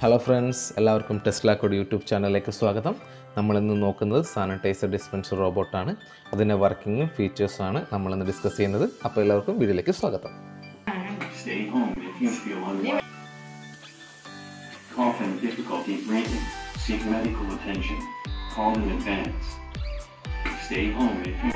Hello friends എല്ലാവർക്കും Tesla code YouTube ചാനലിലേക്ക് സ്വാഗതം നമ്മളിന്ന് നോക്കുന്നത് സാനിറ്റൈസർ ഡിസ്പെൻസർ റോബോട്ടാണ് അതിൻ്റെ വർക്കിങ്ങും ഫീച്ചേഴ്സാണ് നമ്മളിന്ന് ഡിസ്കസ് ചെയ്യുന്നത് അപ്പോൾ എല്ലാവർക്കും വീഡിയോയിലേക്ക് സ്വാഗതം Stay home if you feel unwell. Cough and difficulty breathing. Seek medical attention. Call in advance. Stay home if you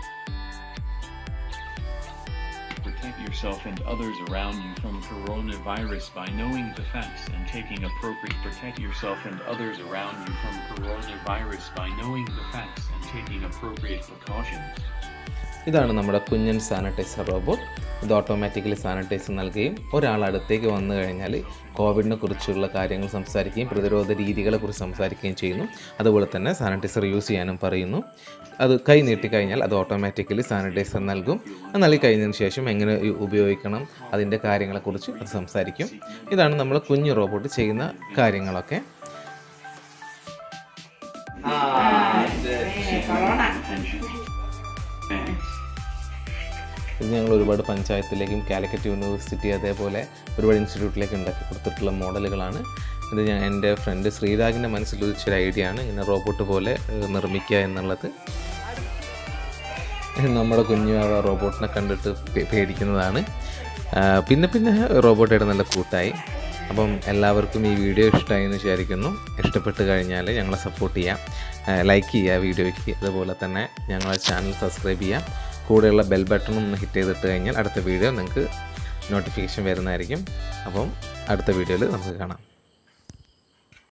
Protect yourself and others around you from coronavirus by knowing the facts and taking appropriate protect yourself and others around you from coronavirus by knowing the facts and taking appropriate precautions. ഇതാണ് നമ്മുടെ കുഞ്ഞൻ sanitiser robot ഇത് automatically sanitiser നൽകുകയും ഒരാൾ അടുത്തേക്ക് വന്നു കഴിഞ്ഞാൽ കോവിഡിനെ കുറിച്ചുള്ള കാര്യങ്ങൾ സംസാരിക്കുകയും പ്രതിരോധ രീതികളെ കുറിച്ച് സംസാരിക്കുകയും ചെയ്യുന്നു അതുപോലെ തന്നെ സാനിറ്റൈസർ യൂസ് ചെയ്യാനും പറയുന്നു അത് കൈ നീട്ടിക്കഴിഞ്ഞാൽ അത് ഓട്ടോമാറ്റിക്കലി സാനിറ്റൈസർ നൽകും അത് നൽകി കഴിഞ്ഞതിന് ശേഷം എങ്ങനെ ഉ- ഉപയോഗിക്കണം അതിൻ്റെ കാര്യങ്ങളെക്കുറിച്ച് അത് സംസാരിക്കും ഇതാണ് നമ്മൾ കുഞ്ഞു റോബോട്ട് ചെയ്യുന്ന കാര്യങ്ങളൊക്കെ seek medical attention. Thanks. ഇത് ഞങ്ങൾ ഒരുപാട് പഞ്ചായത്തിലേക്കും കാലിക്കറ്റ് യൂണിവേഴ്സിറ്റി അതേപോലെ ഒരുപാട് ഇൻസ്റ്റിറ്റ്യൂട്ടിലേക്ക് ഉണ്ടാക്കി കൊടുത്തിട്ടുള്ള മോഡലുകളാണ് ഇത് ഞാൻ എൻ്റെ ഫ്രണ്ട് ശ്രീരാഗിൻ്റെ മനസ്സിൽ ഉദിച്ചൊരു ഐഡിയ ആണ് ഇങ്ങനെ റോബോട്ട് പോലെ ഏഹ്, നിർമ്മിക്കുക എന്നുള്ളത് നമ്മുടെ കുഞ്ഞു ആ റോബോട്ടിനെ കണ്ടിട്ട് പേ- പേടിക്കുന്നതാണ് ആ, പിന്നെ പിന്നെ റോബോട്ടായിട്ട് നല്ല കൂട്ടായി അപ്പം എല്ലാവർക്കും ഈ വീഡിയോ ഇഷ്ടമായി എന്ന് വിചാരിക്കുന്നു ഇഷ്ടപ്പെട്ട് കഴിഞ്ഞാൽ ഞങ്ങളെ സപ്പോർട്ട് ചെയ്യാം ലൈക്ക് ചെയ്യുക വീഡിയോയ്ക്ക് അതുപോലെ തന്നെ ഞങ്ങളെ ചാനൽ സബ്സ്ക്രൈബ് ചെയ്യാം കൂടെയുള്ള ബെൽ ബട്ടൺ ഒന്ന് ഹിറ്റ് ചെയ്തിട്ട് കഴിഞ്ഞാൽ അടുത്ത വീഡിയോ നിങ്ങൾക്ക് നോട്ടിഫിക്കേഷൻ വരുന്നതായിരിക്കും അപ്പം അടുത്ത വീഡിയോയിൽ നമുക്ക് കാണാം